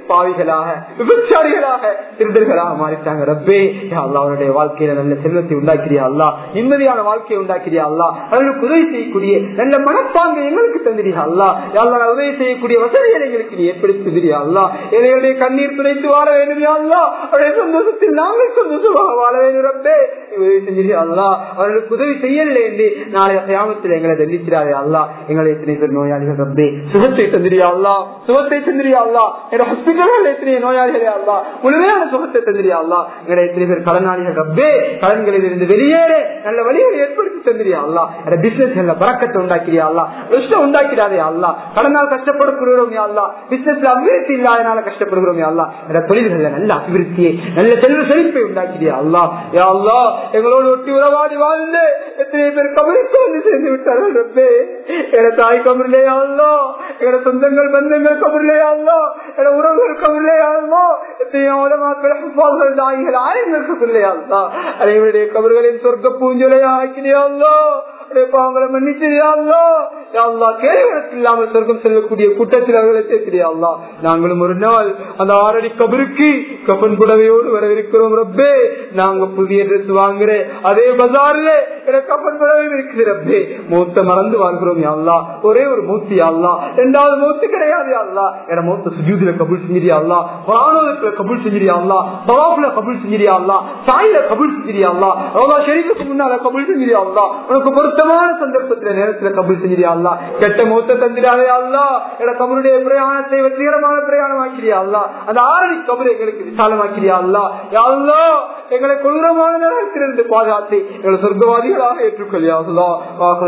பாவிகளாக விபச்சாரிகளாக திருடர்களாக மாறிட்டாங்க ரப்பே யா அல்லாஹ் அவருடைய வாழ்க்கையில நல்ல செல்வத்தை உண்டாக்கிறியா அல்லா நிம்மதியான வாழ்க்கையை உண்டாக்கிறியா அல்லா அவர்களுக்கு உதவி செய்யக்கூடிய நல்ல மனப்பாங்கை எங்களுக்கு தந்திரியா அல்லா யா அல்லாஹ் உதவி செய்யக்கூடிய வசதிகளை எங்களுக்கு நீ ஏற்படுத்துகிறியா அல்லா எங்களுடைய கண்ணீர் துடைத்து வாழ வேண்டும் யா அல்லா அவருடைய சந்தோஷத்தில் நாங்கள் சந்தோஷமாக வாழ வேண்டும் ரப்பே நீ உதவி செஞ்சிரியா அல்லா அவர்களுக்கு உதவி செய்யலை என்று நாளைய கியாமத்தில் எங்களை தண்டிக்கிறாரே அல்லா எங்களை எத்தனை பேர் நோயாளிகள் ரப்பே சுகத்தை தந்திரியா அல்லா சுகத்தை தந்திரியா அல்லா எங்க ஹாஸ்பிட்டல்கள் எத்தனை நோயாளிகளே அல்லா முழுமையான சுகத்தை தந்திரியா அல்லா எங்களை எத்தனை பேர் கடனாளிகள் ரப்பே கடன்களில் இருந்து வெளியேற நல்ல வழிகளை ஏற்படுத்தி தந்திரியா அல்லா எங்க பிசினஸ் பறக்கத்தை உண்டாக்கிறியா அல்லா விஷயம் உண்டாக்கிறாரே அல்லா கடனால் கஷ்டப்படுகிறோம் யா அல்லா பிசினஸ்ல அபிவிருத்தி இல்லாதனால கஷ்டப்படுகிறோம் யா அல்லா எங்க தொழில்கள்ல நல்ல அபிவிருத்தியை நல்ல செல்வ செழிப்பை உண்டாக்கிறியா அல்லா யா அல்லா எங்களோடு ஒட்டி உறவாடி வாழ்ந்து எத்தனை பேர் கபருக்கு வந்து சேர்ந்து விட்டார்கள் ரப்பே என தாய் கபரிலே அல்லோ என சொந்தங்கள் பந்தங்கள் கபரிலே அல்லோ என உறவுகள் கபரிலே அல்லோ எத்தனையோ உலமாக்கள் ஹுஃபால்கள் நாய்கள் ஆயங்கள் கபரிலே அல்லா அனைவருடைய கபர்களின் சொர்க்க பூஞ்சொலை ஆக்கினியா அல்லோ பாவங்களை மன்னிச்சிரியாங்களோ கேள்விகளுக்கு இல்லாமல் சொர்க்கம் செல்லக்கூடிய கூட்டத்தில் அவர்களை சேர்க்கிறியா நாங்களும் ஒரு நாள் அந்த ஆறடி கபருக்கு கப்பன் புடவையோடு வரவிருக்கிறோம் ரப்பே நாங்க புதிய ட்ரெஸ் வாங்குற அதே பஜார்ல கப்பன் புடவை இருக்குது ரப்பே மூத்த மறந்து வாழ்கிறோம் யாழ்லா ஒரே ஒரு மூர்த்தி யாழ்லா ரெண்டாவது மூர்த்தி கிடையாது யாழ்லா என மூத்த சுஜூதில கபுல் செஞ்சிரியாள்லா புராணத்துல கபுல் செஞ்சிரியாள்லா தவாஃப்ல கபுல் செஞ்சிரியாள்லா சாயில கபுல் செஞ்சிரியாள்லா ரோலா ஷெரீஃபுக்கு முன்னால கபுல் செஞ்சிரியாள்லா உனக்கு பொருத்தமான சந்தர்ப்பத்துல நேரத்துல கபுல் செஞ்சிரியாள்லா கெட்ட மூத்த தந்திராதே அல்லா என கபருடைய பிரயாணத்தை வெற்றிகரமான பிரயாணம் ஆக்கிறியா அல்லா அந்த ஆரணி கபரை எங்களுக்கு விசாலமாக்கிறியா அல்லா அல்லா எங்களை கொடூரமான நேரத்திலிருந்து பாதுகாத்து எங்களை சொர்க்கவாதிகளாக ஏற்றுக்கொள்ளியா அல்லா